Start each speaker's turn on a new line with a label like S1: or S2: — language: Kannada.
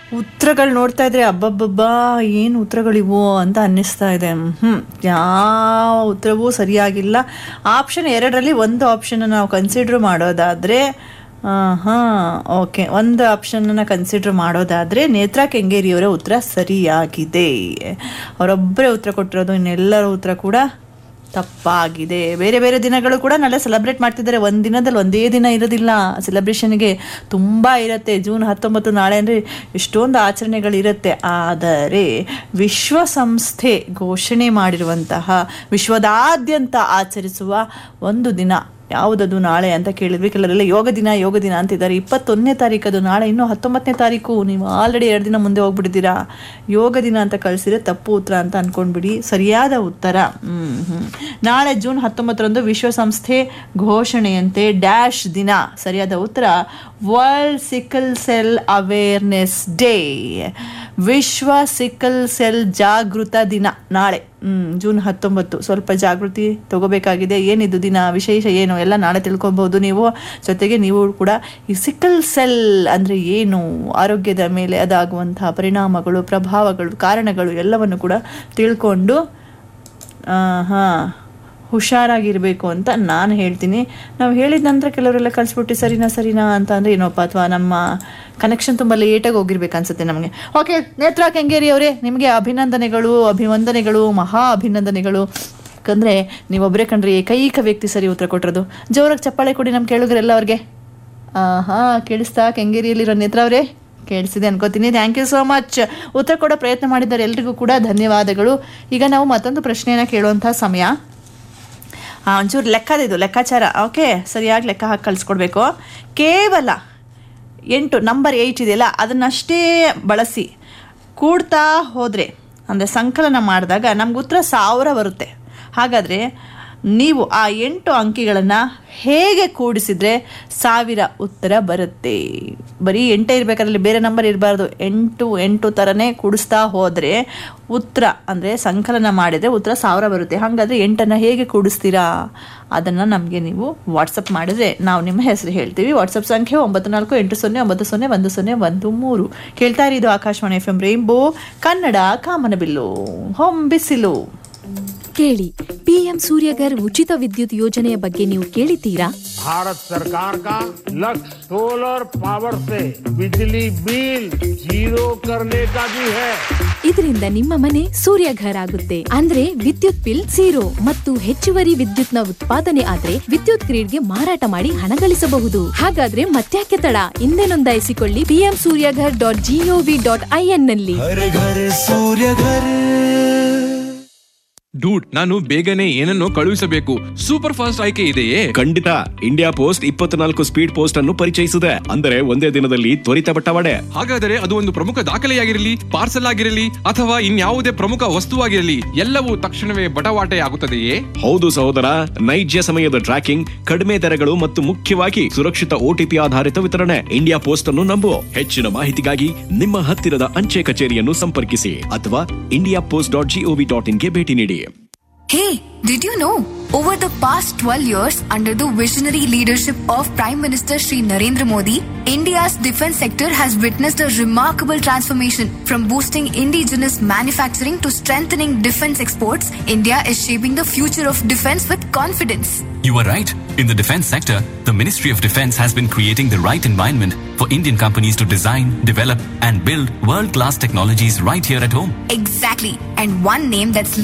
S1: ಉತ್ತರಗಳು ನೋಡ್ತಾ ಇದ್ರೆ ಅಬ್ಬಬ್ಬಬ್ಬಾ ಏನು ಉತ್ತರಗಳಿವು ಅಂತ ಅನ್ನಿಸ್ತಾ ಇದೆ ಹ್ಞೂ ಯಾವ ಉತ್ತರವೂ ಸರಿಯಾಗಿಲ್ಲ ಆಪ್ಷನ್ ಎರಡರಲ್ಲಿ ಒಂದು ಆಪ್ಷನ್ ನಾವು ಕನ್ಸಿಡ್ರ್ ಮಾಡೋದಾದರೆ ಹಾಂ ಓಕೆ ಒಂದು ಆಪ್ಷನನ್ನು ಕನ್ಸಿಡ್ರ್ ಮಾಡೋದಾದರೆ ನೇತ್ರಾ ಕೆಂಗೇರಿಯವರ ಉತ್ತರ ಸರಿಯಾಗಿದೆ ಅವರೊಬ್ಬರೇ ಉತ್ತರ ಕೊಟ್ಟಿರೋದು ಇನ್ನೆಲ್ಲರ ಉತ್ತರ ಕೂಡ ತಪ್ಪಾಗಿದೆ ಬೇರೆ ಬೇರೆ ದಿನಗಳು ಕೂಡ ನಾಳೆ ಸೆಲೆಬ್ರೇಟ್ ಮಾಡ್ತಿದ್ದಾರೆ ಒಂದು ದಿನದಲ್ಲಿ ಒಂದೇ ದಿನ ಇರೋದಿಲ್ಲ ಸೆಲೆಬ್ರೇಷನ್ಗೆ ತುಂಬ ಇರುತ್ತೆ ಜೂನ್ ಹತ್ತೊಂಬತ್ತು ನಾಳೆ ಅಂದರೆ ಎಷ್ಟೊಂದು ಆಚರಣೆಗಳಿರುತ್ತೆ ಆದರೆ ವಿಶ್ವಸಂಸ್ಥೆ ಘೋಷಣೆ ಮಾಡಿರುವಂತಹ ವಿಶ್ವದಾದ್ಯಂತ ಆಚರಿಸುವ ಒಂದು ದಿನ ಯಾವುದದು ನಾಳೆ ಅಂತ ಕೇಳಿದ್ವಿ ಕೆಲವರೆಲ್ಲ ಯೋಗ ದಿನ ಯೋಗ ದಿನ ಅಂತಿದ್ದಾರೆ ಇಪ್ಪತ್ತೊಂದನೇ ತಾರೀಕದು ನಾಳೆ ಇನ್ನೂ ಹತ್ತೊಂಬತ್ತನೇ ತಾರೀಕು ನೀವು ಆಲ್ರೆಡಿ ಎರಡು ದಿನ ಮುಂದೆ ಹೋಗ್ಬಿಟ್ಟಿದ್ದೀರಾ ಯೋಗ ದಿನ ಅಂತ ಕಳಿಸಿದ್ರೆ ತಪ್ಪು ಉತ್ತರ ಅಂತ ಅಂದ್ಕೊಂಡ್ಬಿಡಿ ಸರಿಯಾದ ಉತ್ತರ ಹ್ಮ್ ಹ್ಮ್ ನಾಳೆ ಜೂನ್ ಹತ್ತೊಂಬತ್ತರಂದು ವಿಶ್ವಸಂಸ್ಥೆ ಘೋಷಣೆಯಂತೆ ಡ್ಯಾಶ್ ದಿನ ಸರಿಯಾದ ಉತ್ತರ world sickle cell awareness day ವಿಶ್ವ ಸಿಕಲ್ ಸೆಲ್ ಜಾಗೃತ ದಿನ ನಾಳೆ ಹ್ಮ್ ಜೂನ್ ಹತ್ತೊಂಬತ್ತು ಸ್ವಲ್ಪ ಜಾಗೃತಿ ತಗೋಬೇಕಾಗಿದೆ ಏನಿದು ದಿನ ವಿಶೇಷ ಏನು ಎಲ್ಲ ನಾಳೆ ತಿಳ್ಕೊಬಹುದು ನೀವು ಜೊತೆಗೆ ನೀವು ಕೂಡ ಈ ಸಿಕಲ್ ಸೆಲ್ ಅಂದರೆ ಏನು ಆರೋಗ್ಯದ ಮೇಲೆ ಅದಾಗುವಂತಹ ಪರಿಣಾಮಗಳು ಪ್ರಭಾವಗಳು ಕಾರಣಗಳು ಎಲ್ಲವನ್ನು ಕೂಡ ತಿಳ್ಕೊಂಡು ಹಾಂ ಹುಷಾರಾಗಿರಬೇಕು ಅಂತ ನಾನು ಹೇಳ್ತೀನಿ ನಾವು ಹೇಳಿದ ನಂತರ ಕೆಲವರೆಲ್ಲ ಕಳಿಸ್ಬಿಟ್ಟು ಸರಿನಾ ಸರಿನಾ ಅಂತ ಅಂದರೆ ಏನೋಪ್ಪ ಅಥವಾ ನಮ್ಮ ಕನೆಕ್ಷನ್ ತುಂಬ ಲೇಟಾಗಿ ಹೋಗಿರ್ಬೇಕು ಅನ್ಸುತ್ತೆ ನಮಗೆ ಓಕೆ ನೇತ್ರಾ ಕೆಂಗೇರಿ ಅವರೇ ನಿಮಗೆ ಅಭಿನಂದನೆಗಳು ಅಭಿವಂದನೆಗಳು ಮಹಾ ಅಭಿನಂದನೆಗಳು ಯಾಕಂದರೆ ನೀವೊಬ್ಬರೇ ಕಂಡ್ರೆ ಏಕೈಕ ವ್ಯಕ್ತಿ ಸರಿ ಉತ್ತರ ಕೊಟ್ಟಿರೋದು ಜೋರಾಗಿ ಚಪ್ಪಾಳೆ ಕೊಡಿ ನಮ್ಮ ಕೇಳಿದ್ರೆಲ್ಲ ಅವ್ರಿಗೆ ಹಾಂ ಕೇಳಿಸ್ತಾ ಕೆಂಗೇರಿಯಲ್ಲಿರೋ ನೇತ್ರ ಅವರೇ ಕೇಳಿಸಿದೆ ಅನ್ಕೋತೀನಿ ಥ್ಯಾಂಕ್ ಯು ಸೋ ಮಚ್ ಉತ್ತರ ಕೊಡೋ ಪ್ರಯತ್ನ ಮಾಡಿದ್ದಾರೆ ಎಲ್ರಿಗೂ ಕೂಡ ಧನ್ಯವಾದಗಳು ಈಗ ನಾವು ಮತ್ತೊಂದು ಪ್ರಶ್ನೆಯನ್ನು ಕೇಳುವಂಥ ಸಮಯ ಆ, ಒಂಚೂರು ಲೆಕ್ಕದಿದು ಲೆಕ್ಕಾಚಾರ ಓಕೆ ಸರಿಯಾಗಿ ಲೆಕ್ಕ ಹಾಕಿ ಕಳಿಸ್ಕೊಡ್ಬೇಕು ಕೇವಲ ಎಂಟು ನಂಬರ್ ಏಯ್ಟ್ ಇದೆಯಲ್ಲ ಅದನ್ನಷ್ಟೇ ಬಳಸಿ ಕೂಡ್ತಾ ಹೋದರೆ ಅಂದರೆ ಸಂಕಲನ ಮಾಡಿದಾಗ ನಮ್ಗೆ ಉತ್ತರ ಸಾವಿರ ಬರುತ್ತೆ ಹಾಗಾದರೆ ನೀವು ಆ ಎಂಟು ಅಂಕಿಗಳನ್ನು ಹೇಗೆ ಕೂಡಿಸಿದ್ರೆ ಸಾವಿರ ಉತ್ತರ ಬರುತ್ತೆ ಬರೀ ಎಂಟೇ ಇರಬೇಕಾದ್ರಲ್ಲಿ ಬೇರೆ ನಂಬರ್ ಇರಬಾರ್ದು ಎಂಟು ಎಂಟು ಥರನೇ ಕೂಡಿಸ್ತಾ ಹೋದರೆ ಉತ್ತರ ಅಂದರೆ ಸಂಕಲನ ಮಾಡಿದರೆ ಉತ್ತರ ಸಾವಿರ ಬರುತ್ತೆ ಹಾಗಾದರೆ ಎಂಟನ್ನು ಹೇಗೆ ಕೂಡಿಸ್ತೀರಾ ಅದನ್ನು ನಮಗೆ ನೀವು ವಾಟ್ಸಪ್ ಮಾಡಿದರೆ ನಾವು ನಿಮ್ಮ ಹೆಸರು ಹೇಳ್ತೀವಿ ವಾಟ್ಸಪ್ ಸಂಖ್ಯೆ ಒಂಬತ್ತು ನಾಲ್ಕು ಎಂಟು ಸೊನ್ನೆ ಒಂಬತ್ತು ಸೊನ್ನೆ ಒಂದು ಸೊನ್ನೆ ಒಂದು ಮೂರು ಕೇಳ್ತಾ ಇರೋದು Akashvani F M rainbow Kannada ಕಾಮನಬಿಲ್ಲು ಹೋಮ್ ಬಿಸಿಲು
S2: ಕೇಳಿ ಪಿಎಂ ಸೂರ್ಯಗರ್ ಉಚಿತ ವಿದ್ಯುತ್ ಯೋಜನೆಯ ಬಗ್ಗೆ ನೀವು ಕೇಳಿದ್ದೀರಾ
S3: भारत सरकार का लक्ष्य सोलर पावर से बिजली बिल जीरो करने का भी है
S2: ಇದರಿಂದ ನಿಮ್ಮ ಮನೆ ಸೂರ್ಯಘರ್ ಆಗುತ್ತೆ ಅಂದ್ರೆ ವಿದ್ಯುತ್ ಬಿಲ್ ಝೀರೋ ಮತ್ತು ಹೆಚ್ಚುವರಿ ವಿದ್ಯುತ್ನ ಉತ್ಪಾದನೆ ಆದ್ರೆ ವಿದ್ಯುತ್ ಗ್ರಿಡ್ಗೆ ಮಾರಾಟ ಮಾಡಿ ಹಣ ಗಳಿಸಬಹುದು ಹಾಗಾದ್ರೆ ಮತ್ತ್ಯಾಕೆ ತಡ ಹಿಂದೆ ನೋಂದಾಯಿಸಿಕೊಳ್ಳಿ PM Suryaghar dot GOV dot IN ನಲ್ಲಿ
S4: घर घर सूर्य घर
S5: ಡೂಡ್ ನಾನು ಬೇಗನೆ ಏನನ್ನೋ ಕಳುಹಿಸಬೇಕು ಸೂಪರ್ ಫಾಸ್ಟ್ ಆಯ್ಕೆ ಇದೆಯೇ
S6: ಖಂಡಿತ ಇಂಡಿಯಾ ಪೋಸ್ಟ್ ಇಪ್ಪತ್ನಾಲ್ಕು ಸ್ಪೀಡ್ ಪೋಸ್ಟ್ ಅನ್ನು ಪರಿಚಯಿಸಿದೆ ಅಂದರೆ ಒಂದೇ ದಿನದಲ್ಲಿ ತ್ವರಿತ ಬಟ್ಟವಾಡೆ
S5: ಹಾಗಾದರೆ ಅದು ಒಂದು ಪ್ರಮುಖ ದಾಖಲೆಯಾಗಿರಲಿ ಪಾರ್ಸಲ್ ಆಗಿರಲಿ ಅಥವಾ ಇನ್ಯಾವುದೇ ಪ್ರಮುಖ ವಸ್ತುವಾಗಿರಲಿ ಎಲ್ಲವೂ ತಕ್ಷಣವೇ ಬಟವಾಟೆ ಆಗುತ್ತದೆಯೇ
S6: ಹೌದು ಸಹೋದರ ನೈಜ ಸಮಯದ ಟ್ರ್ಯಾಕಿಂಗ್ ಕಡಿಮೆ ದರಗಳು ಮತ್ತು ಮುಖ್ಯವಾಗಿ ಸುರಕ್ಷಿತ ಓಟಿಪಿ ಆಧಾರಿತ ವಿತರಣೆ ಇಂಡಿಯಾ ಪೋಸ್ಟ್ ಅನ್ನು ನಂಬು ಹೆಚ್ಚಿನ ಮಾಹಿತಿಗಾಗಿ ನಿಮ್ಮ ಹತ್ತಿರದ ಅಂಚೆ ಕಚೇರಿಯನ್ನು ಸಂಪರ್ಕಿಸಿ ಅಥವಾ India post dot GOV dot ಇನ್ಗೆ ಭೇಟಿ ನೀಡಿ
S7: Hey, did you know? Over the past 12 years, under the visionary leadership of Prime Minister Shri Narendra Modi, India's defense sector has witnessed a remarkable transformation. From boosting indigenous manufacturing to strengthening defense exports, India is shaping the future of defense with confidence.
S8: You are right. In the defense sector, the Ministry of Defense has been creating the right environment for Indian companies to design, develop, and build world class technologies right here at home.
S7: Exactly. And one name that's